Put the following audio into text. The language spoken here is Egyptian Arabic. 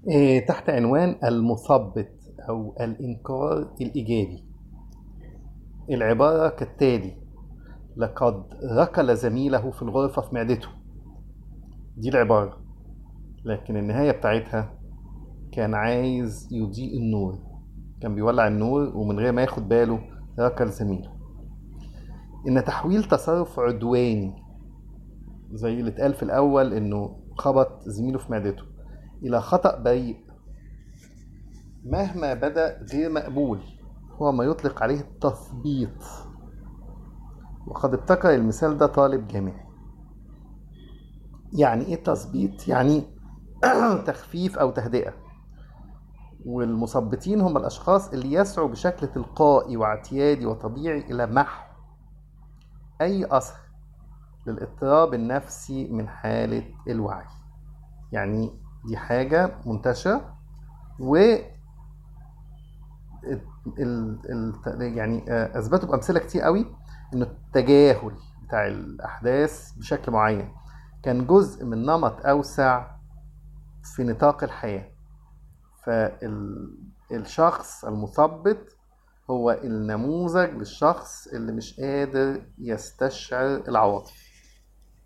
إيه، تحت عنوان المثبط أو الإنكار الإيجابي العبارة كالتالي لقد ركل زميله في الغرفة في معدته دي العبارة لكن النهاية بتاعتها كان عايز يضيء النور كان بيولع النور ومن غير ما ياخد باله ركل زميله إن تحويل تصرف عدواني زي اللي اتقال في الأول إنه خبط زميله في معدته إلى خطأ بريء مهما بدأ غير مقبول هو ما يطلق عليه التثبيط وقد ابتكر المثال ده طالب جامعي يعني ايه تثبيط يعني تخفيف او تهدئه والمثبطين هم الاشخاص اللي يسعوا بشكل تلقائي واعتيادي وطبيعي الى محو اي اثر للاضطراب النفسي من حاله الوعي يعني دي حاجه منتشره و ال... ال... يعني آه، اثبتوا بامثله كتير قوي انه التجاهل بتاع الاحداث بشكل معين كان جزء من نمط اوسع في نطاق الحياه فالشخص المثبط هو النموذج للشخص اللي مش قادر يستشعر العواطف